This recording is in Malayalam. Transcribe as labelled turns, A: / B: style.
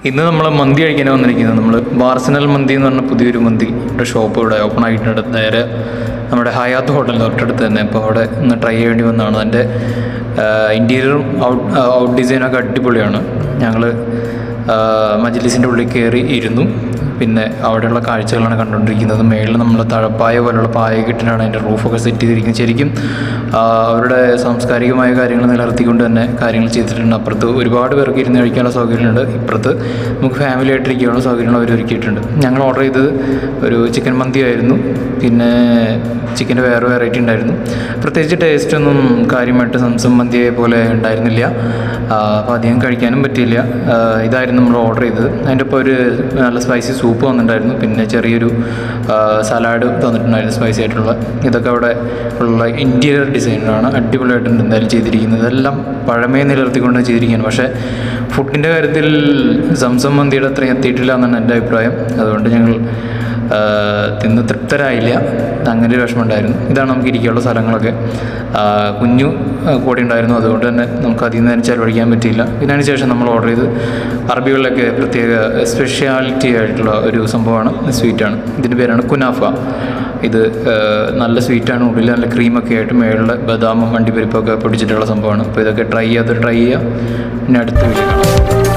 A: ഇന്ന് നമ്മൾ മന്തി കഴിക്കാൻ വന്നിരിക്കുന്നത് നമ്മൾ ബാർസനൽ മന്തി എന്ന് പറഞ്ഞ പുതിയൊരു മന്തി ഷോപ്പ് ഇവിടെ ഓപ്പൺ ആയിട്ടുണ്ട് നേരെ നമ്മുടെ ഹയാത്ത് ഹോട്ടലിൻ്റെ തൊട്ടടുത്ത് തന്നെ അപ്പോൾ അവിടെ ഒന്ന് ട്രൈ ചെയ്യേണ്ടി വന്നതാണ് അതിൻ്റെ ഇൻറ്റീരിയറും ഔട്ട് ഔട്ട് ഡിസൈനൊക്കെ അടിപൊളിയാണ് ഞങ്ങൾ മജ്ലിസിൻ്റെ ഉള്ളിൽ കയറി ഇരുന്നു പിന്നെ അവിടെയുള്ള കാഴ്ചകളാണ് കണ്ടുകൊണ്ടിരിക്കുന്നത് മേളിൽ നമ്മൾ തഴപ്പായ പോലുള്ള പായ കിട്ടിനാണ് അതിൻ്റെ റൂഫൊക്കെ സെറ്റ് ചെയ്തിരിക്കുന്നത് ശരിക്കും ആ, അവരുടെ സാംസ്കാരികമായ കാര്യങ്ങൾ നിലനിർത്തിക്കൊണ്ട് തന്നെ കാര്യങ്ങൾ ചെയ്തിട്ടുണ്ട് അപ്പുറത്ത് ഒരുപാട് പേർക്ക് ഇരുന്ന് കഴിക്കാനുള്ള സൗകര്യമുണ്ട് ഇപ്പുറത്ത് നമുക്ക് ഫാമിലി ആയിട്ടിരിക്കാനുള്ള സൗകര്യങ്ങൾ അവർ ഒരുക്കിയിട്ടുണ്ട് ഞങ്ങൾ ഓർഡർ ചെയ്തത് ഒരു ചിക്കൻ മന്തി ആയിരുന്നു പിന്നെ ചിക്കൻ്റെ വേറെ വെറൈറ്റി ഉണ്ടായിരുന്നു പ്രത്യേകിച്ച് ടേസ്റ്റ് ഒന്നും കാര്യമായിട്ട് സംസം മന്തിയെ പോലെ ഉണ്ടായിരുന്നില്ല അപ്പോൾ അധികം കഴിക്കാനും പറ്റിയില്ല ആ, ഇതായിരുന്നു നമ്മൾ ഓർഡർ ചെയ്തത് അതിൻ്റെ ഒപ്പം ഒരു നല്ല സ്പൈസി സൂപ്പ് വന്നിട്ടുണ്ടായിരുന്നു പിന്നെ ചെറിയൊരു സലാഡ് തന്നിട്ടുണ്ടായിരുന്നു സ്പൈസി ആയിട്ടുള്ള ഇതൊക്കെ അവിടെ ഉള്ള ഇൻറ്റീരിയർ ഡിസൈനറാണ് അടിപൊളിയായിട്ടുണ്ട് എന്തായാലും ചെയ്തിരിക്കുന്നത് ഇതെല്ലാം പഴമയെ നിലനിർത്തിക്കൊണ്ട് ചെയ്തിരിക്കുകയാണ് പക്ഷേ ഫുഡിൻ്റെ കാര്യത്തിൽ സംസം മന്തിയുടെ അത്രയും എത്തിയിട്ടില്ല എന്നാണ് എൻ്റെ അഭിപ്രായം അതുകൊണ്ട് ഞങ്ങൾ ആ, തിന്ന് തൃപ്തരായില്ല അങ്ങനെ ഒരു വിഷമമുണ്ടായിരുന്നു ഇതാണ് നമുക്ക് ഇരിക്കാനുള്ള സ്ഥലങ്ങളൊക്കെ ആ, കുഞ്ഞു ആ, കൂടെ ഉണ്ടായിരുന്നു അതുകൊണ്ട് തന്നെ നമുക്ക് അതിൽ നിന്ന് തന്നെ ചിലവഴിക്കാൻ പറ്റിയില്ല പിന്നെ അതിന് ശേഷം നമ്മൾ ഓർഡർ ചെയ്ത് അറബികളിലൊക്കെ പ്രത്യേക സ്പെഷ്യാലിറ്റി ആയിട്ടുള്ള ഒരു സംഭവമാണ് സ്വീറ്റാണ് ഇതിൻ്റെ പേരാണ് കുനാഫ ഇത് ആ, നല്ല സ്വീറ്റാണ് ഉള്ളിൽ നല്ല ക്രീമൊക്കെ ആയിട്ട് മേളിൽ ബദാമും അണ്ടിപ്പരിപ്പൊക്കെ പൊടിച്ചിട്ടുള്ള സംഭവമാണ് അപ്പോൾ ഇതൊക്കെ ട്രൈ ചെയ്യാതെ ട്രൈ ചെയ്യുക പിന്നെ അടുത്ത വീഡിയോ കാണാം